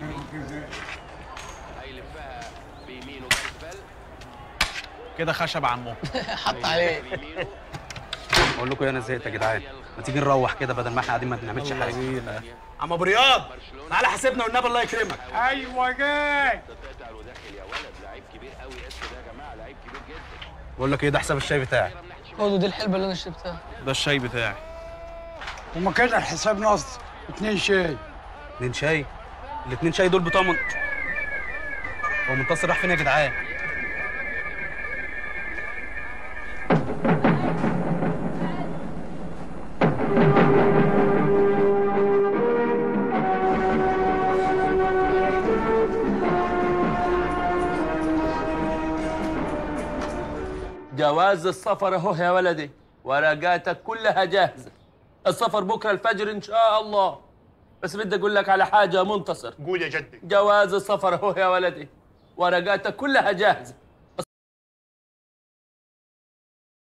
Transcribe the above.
هيلفها بيمينه جاريث بيل كده خشب عمو حط عليه بيمينه بقول لكم انا زهقت يا جدعان ما تيجي نروح كده بدل ما احنا قاعدين ما بنعملش حاجه عم ابو رياض تعالى حاسبنا والنبي الله يكرمك ايوه جاي تقطع وداخل يا ولد لعيب كبير قوي اسمه ده يا جماعه لعيب كبير جدا بقول لك ايه ده حساب الشاي بتاعي برضه دي الحلبه اللي انا شربتها ده الشاي بتاعي وما كده الحساب نص اتنين شاي اتنين شاي الاتنين شاي دول بتوع من... هو منتصر راح فين يا جدعان جواز السفر اهو يا ولدي ورقاتك كلها جاهزه السفر بكره الفجر ان شاء الله بس بدي اقول لك على حاجه يا منتصر قول يا جدي جواز السفر اهو يا ولدي ورقاتك كلها جاهزه